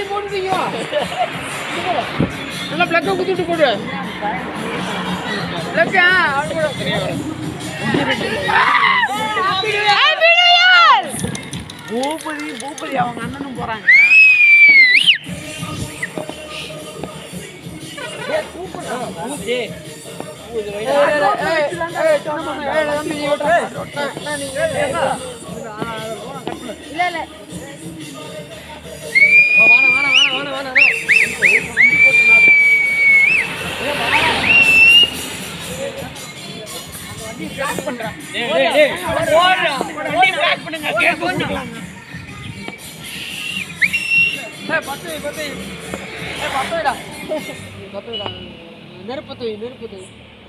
எல்லாத்தையும் போட்டுட்டீங்க நல்லா பிளக்கை குத்திட்டு போடு பிளக்கா பூபதி பூபதி அவங்க அண்ணனும் போறாங்க இல்ல இல்ல நெருப்பு தூய் நெருப்பு தூய்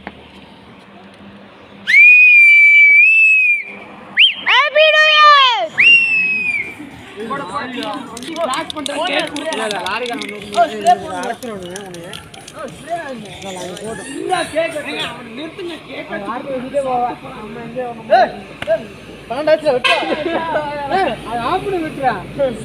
பன்னெண்டாச்சுல விட்டா அது ஆஃப் பண்ணி விட்டுறா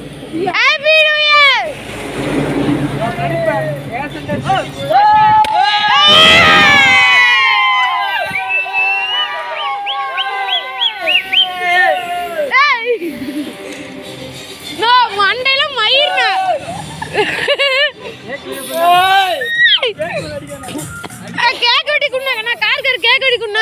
மண்டையில மயிர்னா கேக் வெட்டி குண்ணா நான் கார்கர் கேக் வெட்டி குண்ணா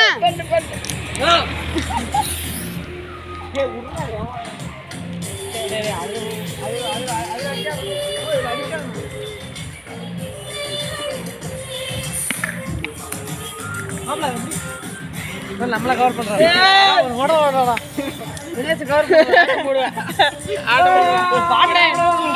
நம்மள கவர் பண்றாங்க ஓட ஓடடா தினேஷ் கவர் பண்ணு. போடுவேன் ஆட போடுவேன் பாடுறேன்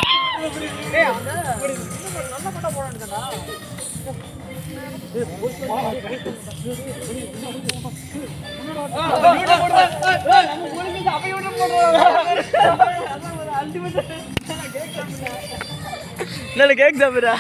இல்ல கேக் சாப்பிடுறா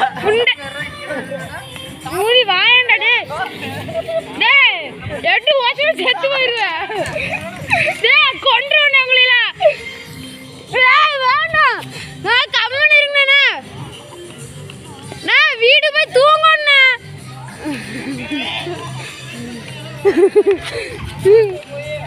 மூடி வாயண்டா டேய் டேய் எட்டு வருஷம் செத்து போயிருவேன் டேய் கொன்றுவேன் உங்களெல்லாம் டேய் வேணாம் நான் கம்முன்னு இருங்கண்ணே நான் வீடு போய் தூங்கண்ணே